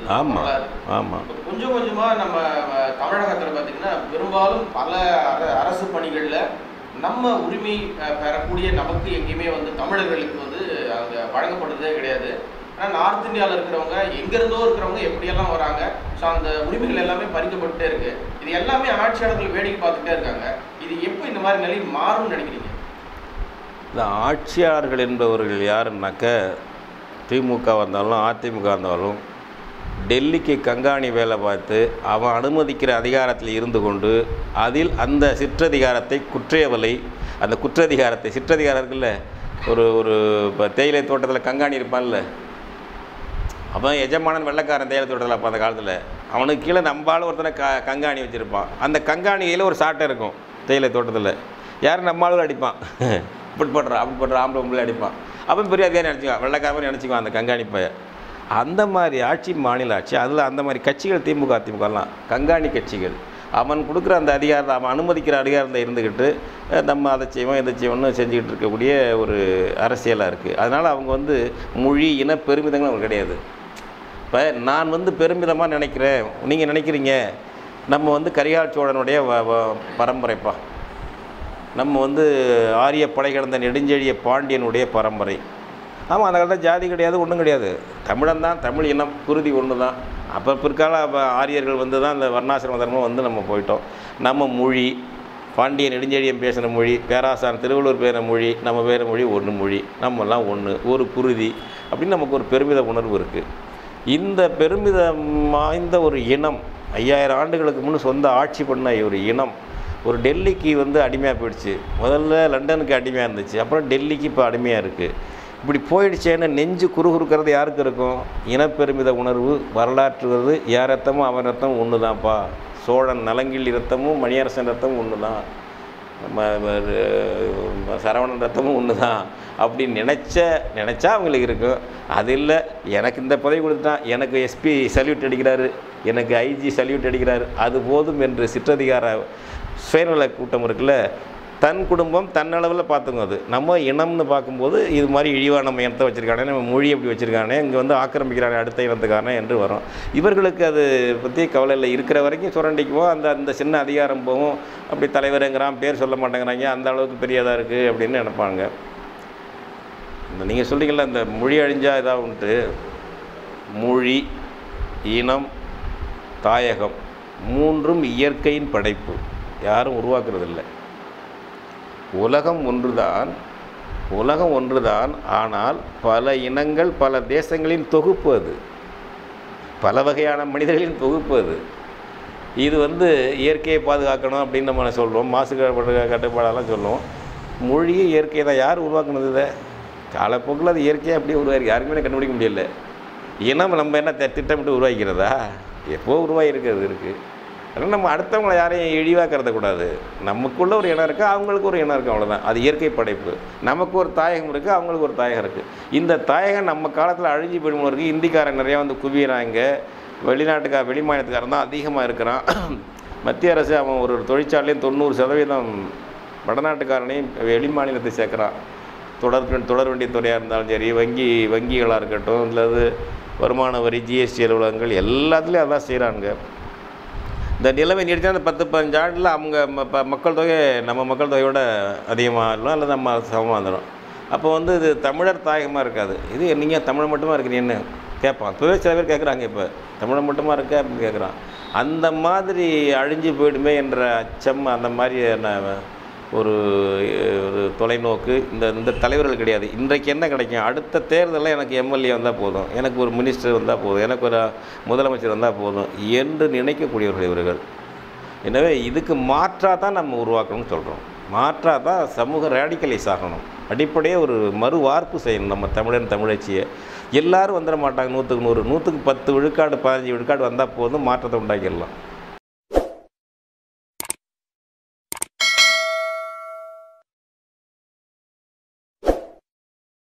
ஆமாம் வரலாறு. ஆமாம் இப்ப கொஞ்சம் கொஞ்சமா நம்ம அஹ், தமிழகத்துல பாத்தீங்கன்னா பெரும்பாலும் பல அர- அரசு பணிகள்ல நம்ம உரிமை அஹ், பெறக்கூடிய நமக்கு எங்கேயுமே வந்து தமிழர்களுக்கு வந்து அங்க வழங்கப்படுறதே கிடையாது ஆனால் நார்த் இந்தியாவில் இருக்கிறவங்க எங்கேருந்தோ இருக்கிறவங்க எப்படியெல்லாம் வராங்க ஸோ அந்த உரிமைகள் எல்லாமே பறிக்கப்பட்டுட்டே இருக்கு இது எல்லாமே ஆட்சியாளர்கள் வேடிக்கை பார்த்துட்டே இருக்காங்க இது எப்போ இந்த மாதிரி நிலை மாறும்னு நினைக்கிறீங்க இந்த ஆட்சியாளர்கள் என்பவர்கள் யாருன்னாக்க திமுக வந்தாலும் அதிமுக வந்தாலும் டெல்லிக்கு கண்காணி வேலை பார்த்து அவன் அனுமதிக்கிற அதிகாரத்தில் இருந்து கொண்டு அதில் அந்த சிற்றதிகாரத்தை குற்றையவலை அந்த குற்றதிகாரத்தை சிற்றதிகாரம் இருக்குல்ல ஒரு ஒரு இப்போ தேயிலை தோட்டத்தில் கண்காணி இருப்பான்ல அவன் எஜமானன் வெள்ளைக்காரன் தேயிலை தோட்டத்தில் அப்போ அந்த காலத்தில் அவனுக்கு கீழே நம்பால் ஒருத்தனை க கண்காணி வச்சுருப்பான் அந்த கண்காணியில் ஒரு சாட்டை இருக்கும் தேயிலை தோட்டத்தில் யாரும் நம்மளும் அடிப்பான் இப்படி போடுறான் அப்படி போடுறான் ஆம்பளை பொம்பளை அடிப்பான் அவன் பெரிய அதிகாரி நினச்சிக்குவான் வெள்ளைக்காரன் நினச்சிக்குவான் அந்த கண்காணி பையன் அந்த மாதிரி ஆட்சி மாநில ஆட்சி அதில் அந்த மாதிரி கட்சிகள் திமுக அதிமுகலாம் கண்காணி கட்சிகள் அவன் கொடுக்குற அந்த அதிகாரத்தை அவன் அனுமதிக்கிற அதிகாரத்தை இருந்துக்கிட்டு அஹ், நம்ம அதை செய்வோம் இதை செய்வோம்னு செஞ்சுக்கிட்டு இருக்கக்கூடிய ஒரு அரசியலாக இருக்குது அதனால் அவங்க வந்து மொழி இன பெருமிதங்கள் அவங்க கிடையாது இப்போ நான் வந்து பெருமிதமாக நினைக்கிறேன் நீங்கள் நினைக்கிறீங்க நம்ம வந்து கரிகால் சோழனுடைய வ- வ- பரம்பரைப்பா நம்ம வந்து ஆரிய படை கடந்த நெடுஞ்செழிய பாண்டியனுடைய பரம்பரை ஆமாம் அந்த காலத்தில் ஜாதி கிடையாது ஒன்றும் கிடையாது தமிழன் தான் தமிழ் இனம் குருதி ஒன்று தான் அப்போ பிற்கால அப்ப ஆரியர்கள் வந்து தான் இந்த வர்ணாசிரம தர்மம் வந்து நம்ம போயிட்டோம் நம்ம மொழி பாண்டிய நெடுஞ்செழியன் பேசின மொழி பேராசான் திருவள்ளுவர் பேர மொழி நம்ம பேர மொழி ஒன்று மொழி நம்மெல்லாம் ஒன்று ஒரு குருதி அப்படின்னு நமக்கு ஒரு பெருமித உணர்வு இருக்குது இந்த பெருமிதம் வாய்ந்த ஒரு இனம் ஐயாயிரம் ஆண்டுகளுக்கு முன் சொந்த ஆட்சி பண்ண ஒரு இனம் ஒரு டெல்லிக்கு வந்து அடிமையாக போயிடுச்சு முதல்ல லண்டனுக்கு அடிமையாக இருந்துச்சு அப்புறம் டெல்லிக்கு இப்போ அடிமையாக இருக்குது இப்படி போயிடுச்சேன்னு நெஞ்சு குறுகுறுக்கிறது யாருக்கு இருக்கும் இனப்பெருமித உணர்வு வரலாற்றுவது யார் ரத்தமும் அவன் ரத்தம் ஒன்று தான்ப்பா சோழன் நலங்கிள்ளி ரத்தமும் மணியரசன் ரத்தமும் ஒன்று தான் நம்ம ம- சரவணன் ரத்தமும் ஒன்று தான் அப்படின்னு நினச்ச நினச்சா அவங்களுக்கு இருக்கும் அது இல்லை எனக்கு இந்த பதவி கொடுத்துட்டான் எனக்கு எஸ்பி சல்யூட் அடிக்கிறாரு எனக்கு ஐஜி சல்யூட் அடிக்கிறாரு அது போதும் என்று சிற்றதிகார சுயநல கூட்டம் இருக்குல்ல தன் குடும்பம் தன்னளவில் பார்த்துங்க அது நம்ம இனம்னு பார்க்கும்போது இது மாதிரி இழிவான நம்ம இனத்தை வச்சுருக்கானே நம்ம மொழி எப்படி வச்சுருக்கானே இங்கே வந்து ஆக்கிரமிக்கிறானே அடுத்த இனத்துக்காரனே என்று வரும் இவர்களுக்கு அது பற்றி கவலை இல்லை இருக்கிற வரைக்கும் சுரண்டிக்குவோம் அந்த அந்த சின்ன அதிகாரம் போகும் அப்படி தலைவருங்கிறான் பேர் சொல்ல மாட்டேங்கிறாங்க அந்த அளவுக்கு பெரியதாக இருக்குது அப்படின்னு நினைப்பாங்க இந்த நீங்கள் சொல்றீங்கல்ல இந்த மொழி அழிஞ்சா இதாகுன்ட்டு மொழி இனம் தாயகம் மூன்றும் இயற்கையின் படைப்பு யாரும் உருவாக்குறது இல்லை உலகம் ஒன்றுதான் உலகம் ஒன்றுதான் ஆனால் பல இனங்கள் பல தேசங்களின் தொகுப்பு அது பல வகையான மனிதர்களின் தொகுப்பு அது இது வந்து இயற்கையை பாதுகாக்கணும் அப்படின்னு நம்ம சொல்கிறோம் மாசுபாடு கட்டுப்பாடெல்லாம் சொல்லுவோம் மொழியே இயற்கை தான் யார் உருவாக்குனது இதை காலப்போக்கில் அது இயற்கையாக அப்படியே உருவாயிருக்கு யாருக்குமே கண்டுபிடிக்க முடியல இனம் நம்ம என்ன தி- திட்டமிட்டு உருவாக்கிறதா எப்போ உருவாகிருக்கிறது இருக்குது அதனால் நம்ம அடுத்தவங்களை யாரையும் இழிவாக கருதக்கூடாது நமக்குள்ள ஒரு இனம் இருக்குது அவங்களுக்கு ஒரு இனம் இருக்குது அவ்வளோதான் அது இயற்கை படைப்பு நமக்கு ஒரு தாயகம் இருக்குது அவங்களுக்கு ஒரு தாயகம் இருக்குது இந்த தாயகம் நம்ம காலத்தில் அழிஞ்சு போயிடும் இருக்குது இந்திக்காரன் நிறையா வந்து குவியறாங்க வெளிநாட்டுக்கார வெளி மாநிலத்துக்காரன் தான் அதிகமாக இருக்கிறான் மத்திய அரசு அவன் ஒரு ஒரு தொழிற்சாலையும் தொண்ணூறு சதவீதம் வடநாட்டுக்காரனையும் வெளி மாநிலத்தை சேர்க்குறான் தொடர் தொடர் வண்டி துறையாக இருந்தாலும் சரி வங்கி வங்கிகளாக இருக்கட்டும் இல்லது வருமான வரி ஜிஎஸ்டி அலுவலகங்கள் எல்லாத்துலேயும் அதான் செய்கிறாங்க இந்த நிலைமை நீடிச்சா அந்த பத்து பதினஞ்சு ஆண்டில் அவங்க ம- ப- மக்கள் தொகை நம்ம மக்கள் தொகையோட அதிகமாக இருக்கும் அல்லது நம்ம சமமாக வந்துடும் அப்போ வந்து இது தமிழர் தாயகமாக இருக்காது இது நீங்கள் தமிழ் மட்டுமா இருக்கிறீன்னு கேட்பான் இப்போவே சில பேர் கேட்குறாங்க இப்போ தமிழ் மட்டுமா இருக்க அப்படின்னு கேட்குறான் அந்த மாதிரி அழிஞ்சு போயிடுமே என்ற அச்சம் அந்த மாதிரியான ஒரு ஒரு தொலைநோக்கு இந்த இந்த தலைவர்கள் கிடையாது இன்றைக்கு என்ன கிடைக்கும் அடுத்த தேர்தலில் எனக்கு எம்எல்ஏ வந்தால் போதும் எனக்கு ஒரு மினிஸ்டர் வந்தால் போதும் எனக்கு ஒரு முதலமைச்சர் வந்தால் போதும் என்று நினைக்கக்கூடியவர்கள் இவர்கள் எனவே இதுக்கு மாற்றாக தான் நம்ம உருவாக்கணும்னு சொல்கிறோம் மாற்றாக தான் சமூக ரேடிக்கலைஸ் ஆகணும் அடிப்படையே ஒரு மறுவார்ப்பு செய்யணும் நம்ம தமிழன் தமிழச்சியை எல்லாரும் வந்துட மாட்டாங்க நூற்றுக்கு நூறு நூற்றுக்கு பத்து விழுக்காடு பதினஞ்சு விழுக்காடு வந்தால் போதும் மாற்றத்தை உண்டாக்கிடலாம்